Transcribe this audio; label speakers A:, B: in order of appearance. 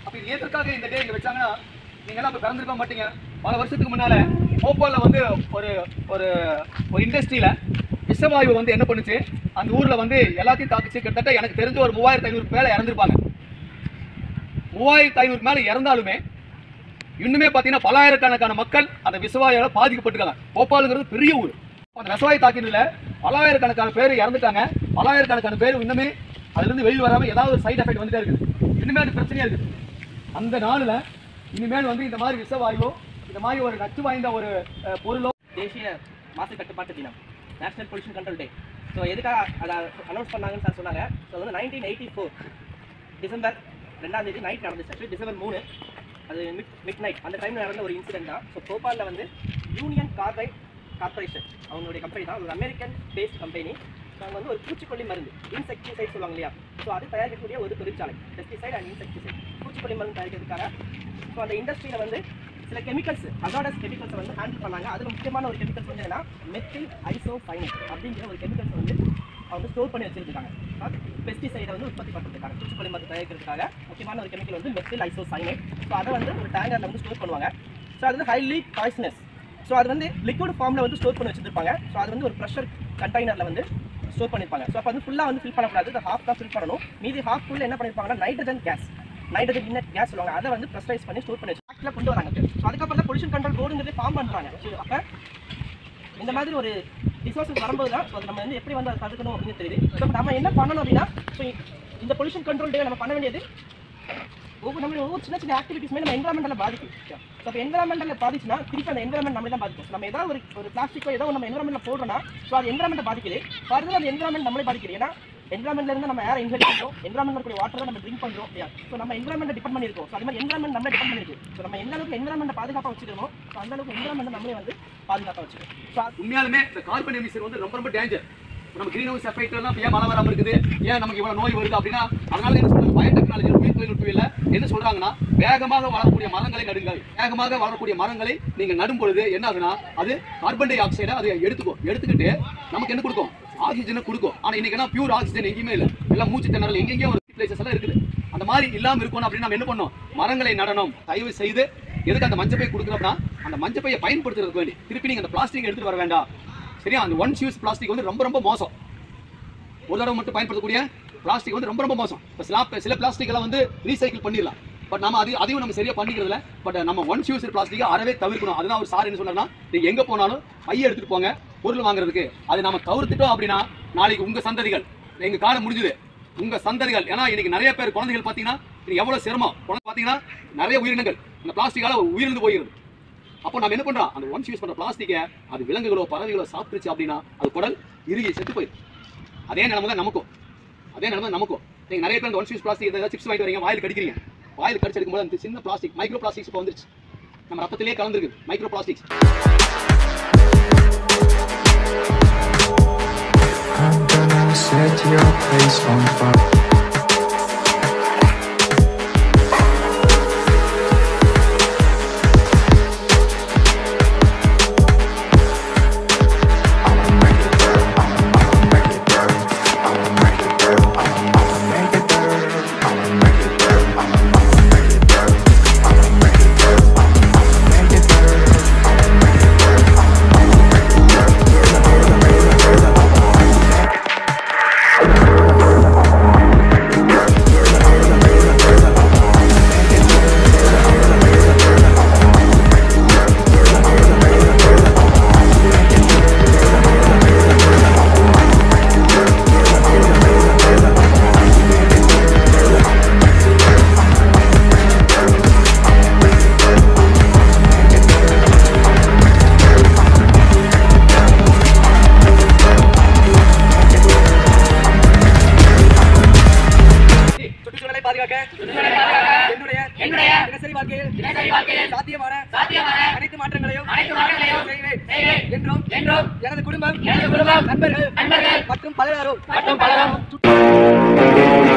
A: அப்ப இது எதற்காக இந்த டே இங்க வச்சாங்கன்னா நீங்க எல்லாம் இப்ப பிறந்திருக்க மாட்டீங்க பல வருஷத்துக்கு முன்னால போபால்ல வந்து ஒரு ஒரு ஒரு இண்டஸ்ட்ரியில விஷவாயு வந்து என்ன பண்ணுச்சு அந்த ஊர்ல வந்து எல்லாத்தையும் தாக்குச்சு கிட்டத்தட்ட எனக்கு தெரிஞ்ச ஒரு மூவாயிரத்தி ஐநூறு மேல இறந்துருப்பாங்க மூவாயிரத்தி ஐநூறு மேல இறந்தாலுமே இன்னுமே பார்த்தீங்கன்னா பலாயிரக்கணக்கான மக்கள் அந்த விஷவாயால பாதிக்கப்பட்டிருக்காங்க போபாலுங்கிறது பெரிய ஊர் அந்த விஷவாயு தாக்கினதுல பலாயிரக்கணக்கான பேர் இறந்துட்டாங்க பலாயிரக்கணக்கான பேர் இன்னுமே அதுலேருந்து வெளியில் வராம ஏதாவது ஒரு சைடு எஃபெக்ட் வந்துட்டே இருக்குது இன்னுமே அது பிரச்சனையா இருக்குது அந்த நாளில் இனிமேல் வந்து இந்த மாதிரி விஷவாயோ இந்த மாதிரி ஒரு நச்சு வாய்ந்த ஒரு அஹ், பொருளோ
B: தேசிய மாசு கட்டுப்பாட்டு தினம் national pollution control day so எதுக்காக அதை அனௌன்ஸ் பண்ணாங்கன்னு சார் சொன்னாங்க ஸோ வந்து நைன்டீன் எயிட்டி ஃபோர் டிசம்பர் ரெண்டாம் தேதி நைட் நடந்துச்சு actually டிசம்பர் மூணு அது மிட் மிட் நைட் அந்த டைமில் நடந்த ஒரு இன்சிடென்ட் தான் ஸோ போபாலில் வந்து யூனியன் கார்பைட் கார்பரேஷன் அவங்களுடைய கம்பெனி தான் ஒரு அமெரிக்கன் பேஸ்ட் கம்பெனி அவங்க வந்து ஒரு பூச்சிக்கொல்லி மருந்து இன்செக்டிசைட் சொல்லுவாங்க இல்லையா ஸோ அது தயாரிக்கக்கூடிய ஒரு தொழிற்சாலை பெஸ்டிசைட் அண்ட் இன்செக்டிசைட் பூச்சிக்கொல்லி மருந்து தயாரிக்கிறதுக்காக ஸோ அந்த இண்டஸ்ட்ரியில் வந்து சில கெமிக்கல்ஸ் அசாடஸ் கெமிக்கல்ஸை வந்து ஹேண்டில் பண்ணாங்க அதில் முக்கியமான ஒரு கெமிக்கல்ஸ் வந்து என்னன்னா மெத்தில் ஐசோஃபைனட் அப்படிங்கிற ஒரு கெமிக்கல்ஸ் வந்து அவங்க ஸ்டோர் பண்ணி வச்சிருக்காங்க பெஸ்டிசைடை வந்து உற்பத்தி பண்ணுறதுக்காக பூச்சிக்கொல்லி மருந்து தயாரிக்கிறதுக்காக முக்கியமான ஒரு கெமிக்கல் வந்து மெத்தில் ஐசோசைனேட் ஸோ அதை வந்து ஒரு டேங்கரில் வந்து ஸ்டோர் பண்ணுவாங்க ஸோ அது வந்து ஹைலி பாய்ஸ்னஸ் ஸோ அது வந்து லிக்விட் ஃபார்மில் வந்து ஸ்டோர் பண்ணி வச்சிருப்பாங்க ஸோ அது வந்து ஒரு ப்ரெஷர் கண்டெய்னரில் வந்து ஸ்டோர் பண்ணியிருப்பாங்க ஸோ அப்போ வந்து ஃபுல்லாக வந்து ஃபில் பண்ணக்கூடாது இந்த ஹாஃப் தான் ஃபில் பண்ணணும் மீதி ஹாஃப் ஃபுல்ல என்ன பண்ணியிருப்பாங்கன்னா nitrogen gas nitrogen inert gas சொல்லுவாங்க அதை வந்து ப்ரெஷரைஸ் பண்ணி ஸ்டோர் பண்ணி வச்சு ஆக்டில் கொண்டு வராங்க ஸோ அதுக்கப்புறம் தான் பொல்யூஷன் கண்ட்ரோல் போர்டுங்கிறதே ஃபார்ம் பண்ணுறாங்க ஸோ அப்போ இந்த மாதிரி ஒரு ரிசோர்ஸஸ் வரும்போது தான் ஸோ அது நம்ம வந்து எப்படி வந்து அதை தடுக்கணும் அப்படின்னு தெரியுது ஸோ நம்ம என்ன பண்ணணும் அப்படின்னா ஸோ இந்த பொல்யூஷன் கண்ட்ரோல் டே நம்ம பண்ண வேண்டியது ஒவ்வொரு நம்ம ஒவ்வொரு சின்ன சின்ன ஆக்டிவிட்டிஸ்மே நம்ம என்வரன்மெண்டல் பாதிக்கும் ஸோ அப்போ என்வரன்மெண்டல் பாதிச்சுன்னா திருப்பி அந்த என்வரன்மெண்ட் நம்மளே தான் பாதிக்கும் So, நம்ம ஏதாவது ஒரு ஒரு பிளாஸ்டிக்கோ ஏதோ நம்ம என்வரன்மெண்ட்ல போடுறோம்னா ஸோ அது என்வரன்மெண்ட் பாதிக்குது ஃபர்தர் அந்த என்வரன்மெண்ட் நம்மளே பாதிக்குது ஏன்னா என்வரன்மெண்ட்ல இருந்து நம்ம ஏர் இன்ஹேல் பண்ணுறோம் என்வரன்மெண்ட் இருக்கக்கூடிய வாட்டர் நம்ம ட்ரிங்க் பண்ணுறோம் இல்லையா ஸோ நம்ம என்வரன்மெண்ட் டிபெண்ட் பண்ணியிருக்கோம் ஸோ அது மாதிரி என்வரன்மெண்ட் நம்மளே டிபெண்ட் பண்ணிருக்கு ஸோ நம்ம எந்த அளவுக்கு என்வரன்மெண்ட் பாதுகாப்பாக வச்சுக்கணும் ஸோ அந்த அளவுக்கு என்வரன்மெண்ட் நம்மளே வந்து பாதுகாப்பாக வச்சுக்கணும் ஸோ
A: உண்மையாலுமே இந்த கார்பன் எமிஷன் வந்து ரொம்ப ரொம்ப டேஞ்சர் நம்ம கிரீன் ஹவுஸ் எஃபெக்ட் எல்லாம் இப்ப ஏன் மழை வராம இருக்குது ஏன் நமக்கு இவ்வளவு நோய் வருது அப்படின்னா அதனால என்ன சொல்றாங்க பயோடெக்னாலஜி உயிர் தொழில்நுட்பியல என்ன சொல்றாங்கன்னா வேகமாக வளரக்கூடிய மரங்களை நடுங்கள் வேகமாக வளரக்கூடிய மரங்களை நீங்க நடும் பொழுது என்ன ஆகுனா அது கார்பன் டை ஆக்சைடை அதை எடுத்துக்கும் எடுத்துக்கிட்டு நமக்கு என்ன கொடுக்கும் ஆக்சிஜனை கொடுக்கும் ஆனா இன்னைக்கு என்ன பியூர் ஆக்சிஜன் எங்கேயுமே இல்லை எல்லாம் மூச்சு திணறல் எங்கெங்கேயோ ஒரு பிளேசஸ் எல்லாம் இருக்குது அந்த மாதிரி இல்லாம இருக்கணும் அப்படின்னு நம்ம என்ன பண்ணோம் மரங்களை நடணும் தயவு செய்து எதுக்கு அந்த மஞ்சப்பை கொடுக்குறோம்னா அந்த மஞ்சப்பையை பயன்படுத்துறதுக்கு வேண்டி திருப்பி நீங்க அந்த பிளாஸ்டிக் எடுத்துட்டு வர வேண்டாம் சரியா அந்த ஒன்ஸ் யூஸ் பிளாஸ்டிக் வந்து ரொம்ப ரொம்ப மோசம் ஒரு தடவை மட்டும் பயன்படுத்தக்கூடிய பிளாஸ்டிக் வந்து ரொம்ப ரொம்ப மோசம் இப்போ சில சில பிளாஸ்டிக் எல்லாம் வந்து ரீசைக்கிள் பண்ணிடலாம் பட் நம்ம அது அதையும் நம்ம சரியா பண்ணிக்கிறதுல பட் நம்ம ஒன்ஸ் யூஸ் பிளாஸ்டிக்கை அறவே தவிர்க்கணும் அதுதான் ஒரு சார் என்ன சொன்னார்னா நீங்க எங்க போனாலும் பைய எடுத்துட்டு போங்க பொருள் வாங்குறதுக்கு அது நம்ம தவிர்த்துட்டோம் அப்படின்னா நாளைக்கு உங்க சந்ததிகள் எங்க காலம் முடிஞ்சுது உங்க சந்ததிகள் ஏன்னா இன்னைக்கு நிறைய பேர் குழந்தைகள் பார்த்தீங்கன்னா இன்னைக்கு எவ்வளவு சிரமம் குழந்தை பார்த்தீங்கன்னா நிறைய உயிரினங்கள் இந்த பிளாஸ்டிக்கால உயிரிழந்து போகிறது அப்போ நம்ம என்ன பண்றோம் அந்த ஒன்ஸ் யூஸ் பண்ற பிளாஸ்டிக்கை அது விலங்குகளோ பறவைகளோ சாப்பிட்டுச்சு அப்படின்னா அது குடல் இறுகி செத்து போயிடும் அதே நிலைமை தான் நமக்கும் அதே நிலைமை தான் நமக்கும் நீங்க நிறைய பேர் இந்த ஒன்ஸ் யூஸ் பிளாஸ்டிக் ஏதாவது சிப்ஸ் வாங்கிட்டு வரீங்க வாயில் கடிக்கிறீங்க வாயில் கடிச்சு எடுக்கும்போது அந்த சின்ன பிளாஸ்டிக் மைக்ரோ பிளாஸ்டிக்ஸ் இப்போ வந்துருச்சு நம்ம ரத்தத்திலேயே கலந்துருக்கு micro plastics
C: I'm gonna set your place on fire. I'ma make it burn. I'ma make it burn. I'ma make it burn. I'ma make it burn. I'ma make it burn. I'ma make it burn. I'ma make it burn. I'ma make it burn. I'ma make it burn. I'ma make it burn. I'ma make it burn. I'ma make it
B: சுற்றுச்சூழலை பாதுகாக்க என்னுடைய
D: என்னுடைய
B: தினசரி வாழ்க்கையில்
D: தினசரி வாழ்க்கையில்
B: சாத்தியமான
D: சாத்தியமான
B: அனைத்து மாற்றங்களையும்
D: அனைத்து மாற்றங்களையும்
B: செய்வேன்
D: செய்வேன்.
B: என்றும்
D: என்றும்
B: எனது குடும்பம்
D: எனது குடும்பம்
B: நண்பர்கள்
D: நண்பர்கள்
B: மற்றும் பலரும்
D: மற்றும் பலரும்